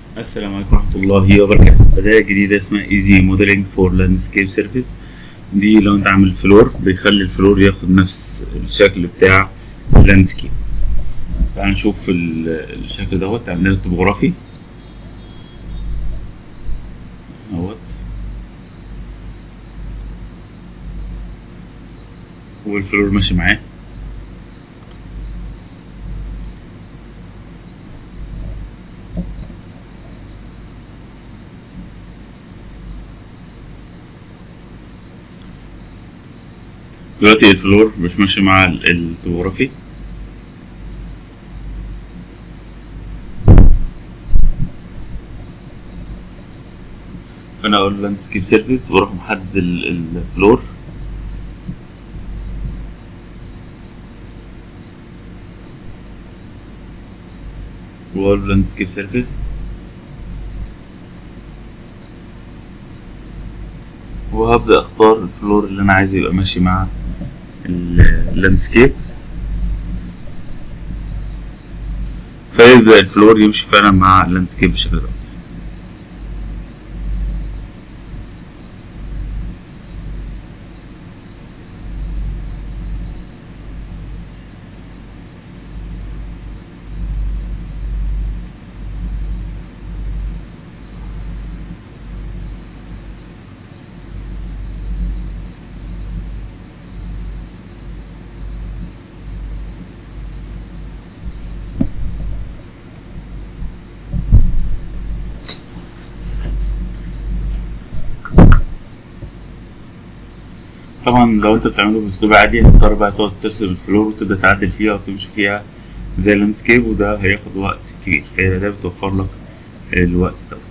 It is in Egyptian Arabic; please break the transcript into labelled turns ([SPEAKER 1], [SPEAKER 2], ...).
[SPEAKER 1] السلام عليكم ورحمة الله وبركاته بداية جديدة اسمها ايزي موديلنج فور لاندسكيب سيرفيس دي لو انت عامل فلور بيخلي الفلور ياخد نفس الشكل بتاع اللاندسكيب تعال نشوف ال- الشكل دوت عندنا التopography اهوت والفلور ماشي معاه دلوقتي الفلور مش ماشي مع ال- التopography فانا اقول لاندسكيب سيرفيس واروح محدد ال- الفلور واقول لاندسكيب سيرفيس وهبدأ اختار الفلور اللي انا عايز يبقى ماشي مع اللاندسكيب فيبدأ الفلور يمشي فعلا مع اللاندسكيب بالشكل ده طبعا لو انت بتعمله باسلوب عادي هتضطر بقى تقعد ترسم الفلور وتبدأ تعدل فيها وتمشي فيها زي اللاندسكيب وده هياخد وقت كبير فهي ده بتوفر لك الوقت دوت